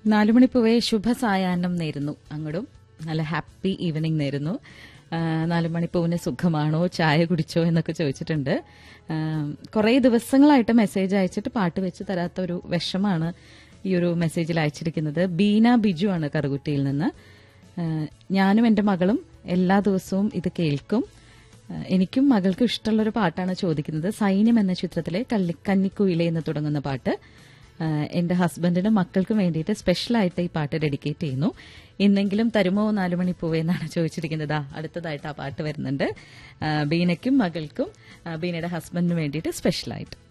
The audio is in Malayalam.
നാലുമണിപ്പൂവെ ശുഭസായാഹ്നം നേരുന്നു അങ്ങോട്ടും നല്ല ഹാപ്പി ഈവനിങ് നേരുന്നു ആ, നാലുമണിപ്പൂവിന് സുഖമാണോ ചായ കുടിച്ചോ എന്നൊക്കെ ചോദിച്ചിട്ടുണ്ട് കുറേ ദിവസങ്ങളായിട്ട് മെസ്സേജ് അയച്ചിട്ട് പാട്ട് വെച്ച് തരാത്ത ഒരു വിഷമാണ് ഈ ഒരു മെസ്സേജിൽ അയച്ചിരിക്കുന്നത് ബീന ബിജു ആണ് കറുകുട്ടിയിൽ നിന്ന് ആ, ഞാനും എൻ്റെ മകളും എല്ലാ ദിവസവും ഇത് കേൾക്കും ആ, എനിക്കും മകൾക്കും ഇഷ്ടമുള്ളൊരു പാട്ടാണ് ചോദിക്കുന്നത് സൈന്യം എന്ന ചിത്രത്തിലെ കള്ളി കന്നിക്കുയിലെ എന്ന് തുടങ്ങുന്ന പാട്ട് ആ, എന്റെ ഹസ്ബൻഡിനും മക്കൾക്കും വേണ്ടിയിട്ട് സ്പെഷ്യലായിട്ട് ഈ പാട്ട് ഡെഡിക്കേറ്റ് ചെയ്യുന്നു ഇന്നെങ്കിലും തരുമോ നാലുമണി പൂവേ എന്നാണ് ചോദിച്ചിരിക്കുന്നത് ആ, അടുത്തതായിട്ട് ആ പാട്ട് വരുന്നുണ്ട് ആ, ബീനയ്ക്കും മകൾക്കും ആ, ബീനയുടെ ഹസ്ബൻഡിനും വേണ്ടിയിട്ട് സ്പെഷ്യലായിട്ട്